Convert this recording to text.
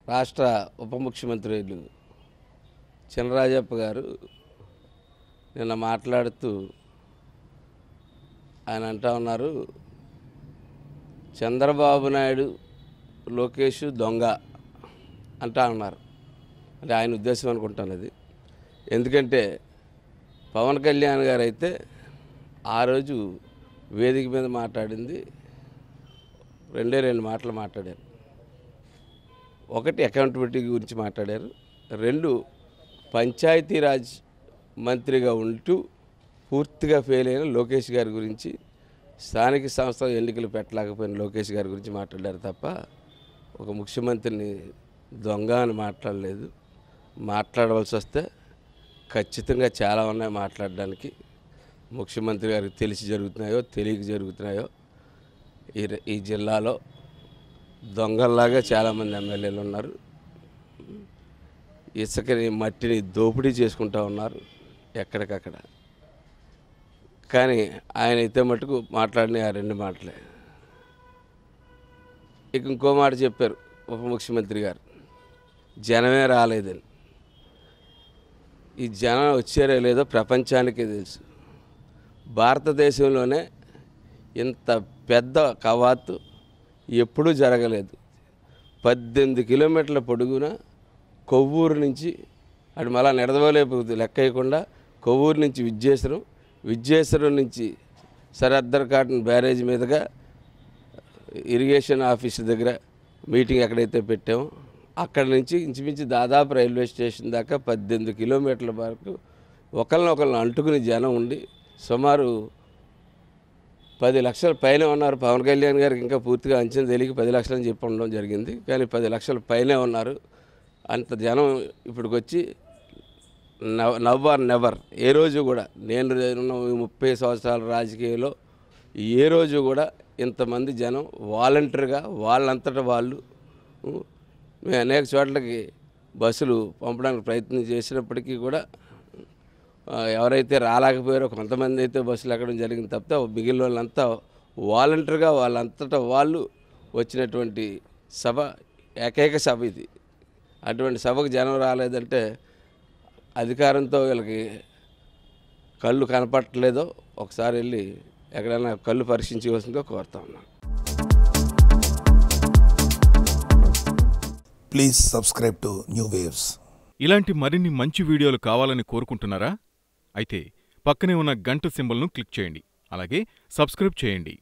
రాష్ట్ర ఉప ముఖ్యమంత్రులు చినరాజప్ప గారు నిన్న మాట్లాడుతూ ఆయన అంటా ఉన్నారు చంద్రబాబు నాయుడు లోకేష్ దొంగ అంటా ఉన్నారు అంటే ఆయన ఉద్దేశం అనుకుంటాను అది ఎందుకంటే పవన్ కళ్యాణ్ గారు అయితే ఆ రోజు వేదిక మీద మాట్లాడింది రెండే రెండు మాటలు మాట్లాడారు ఒకటి అకౌంటబిలిటీ గురించి మాట్లాడారు రెండు పంచాయతీరాజ్ మంత్రిగా ఉంటూ పూర్తిగా ఫెయిల్ అయిన లోకేష్ గారి గురించి స్థానిక సంస్థ ఎన్నికలు పెట్టలేకపోయిన లోకేష్ గారి గురించి మాట్లాడారు తప్ప ఒక ముఖ్యమంత్రిని దొంగ అని మాట్లాడలేదు మాట్లాడవలసి వస్తే ఖచ్చితంగా చాలా ఉన్నాయి మాట్లాడడానికి ముఖ్యమంత్రి గారికి తెలిసి జరుగుతున్నాయో తెలియక జరుగుతున్నాయో ఈ ర- ఈ జిల్లాలో దొంగల్లాగా చాలామంది ఎమ్మెల్యేలు ఉన్నారు ఇసుకని మట్టిని దోపిడీ చేసుకుంటూ ఉన్నారు ఎక్కడికక్కడ కానీ ఆయన అయితే మటుకు మాట్లాడిన ఆ రెండు మాటలే ఇక ఇంకో మాట చెప్పారు ఉప ముఖ్యమంత్రి గారు జనమే రాలేదని ఈ జనం వచ్చారో లేదో ప్రపంచానికే తెలుసు భారతదేశంలోనే ఇంత పెద్ద కవాతు ఎప్పుడూ జరగలేదు పద్దెనిమిది కిలోమీటర్ల పొడుగున కొవ్వూరు నుంచి అటు మళ్ళా నిడదవలేపు లెక్క వేయకుండా కొవ్వూరు నుంచి విద్యేశ్వరం విద్యేశ్వరం నుంచి సరద్దర్ కాటన్ బ్యారేజ్ మీదుగా ఇరిగేషన్ ఆఫీస్ దగ్గర మీటింగ్ ఎక్కడైతే పెట్టామో అక్కడ నుంచి ఇంచుమించు దాదాపు రైల్వే స్టేషన్ దాకా పద్దెనిమిది కిలోమీటర్ల వరకు ఒకరినొకరిని అంటుకుని జనం ఉండి సుమారు పది లక్షల పైన ఉన్నారు పవన్ కళ్యాణ్ గారికి ఇంకా పూర్తిగా అంచనా తెలియక పది లక్షలని చెప్పి ఉండడం జరిగింది కానీ పది లక్షల పైనే ఉన్నారు అంత జనం ఇప్పటికి వచ్చి నవ్ నవ్వర్ నెవర్ ఏ రోజు కూడా నేను ఉన్న ఈ ముప్పై సంవత్సరాల రాజకీయంలో ఏ రోజు కూడా ఇంతమంది జనం వాలంటరీగా వాళ్ళంతటా వాళ్ళు ఉ, మేము అనేక చోట్లకి బస్సులు పంపడానికి ప్రయత్నం చేసినప్పటికీ కూడా ఆ, ఎవరైతే రాలేకపోయారో కొంతమంది అయితే బస్సులు ఎక్కడం జరిగింది తప్పితే మిగిలిన వాళ్ళంతా వాలంటరీగా వాళ్ళంతటా వాళ్ళు వచ్చినటువంటి సభ ఏకైక సభ ఇది అటువంటి సభకు జనం రాలేదంటే అధికారంతో వీళ్ళకి కళ్ళు కనపట్టలేదో ఒకసారి వెళ్ళి ఎక్కడైనా కళ్ళు పరీక్షించవలసిందిగా కోరుతా ఉన్నాను Please subscribe to New Waves. ఇలాంటి మరిన్ని మంచి వీడియోలు కావాలని కోరుకుంటున్నారా అయితే పక్కనే ఉన్న గంట సింబల్ను క్లిక్ చేయండి అలాగే సబ్స్క్రైబ్ చేయండి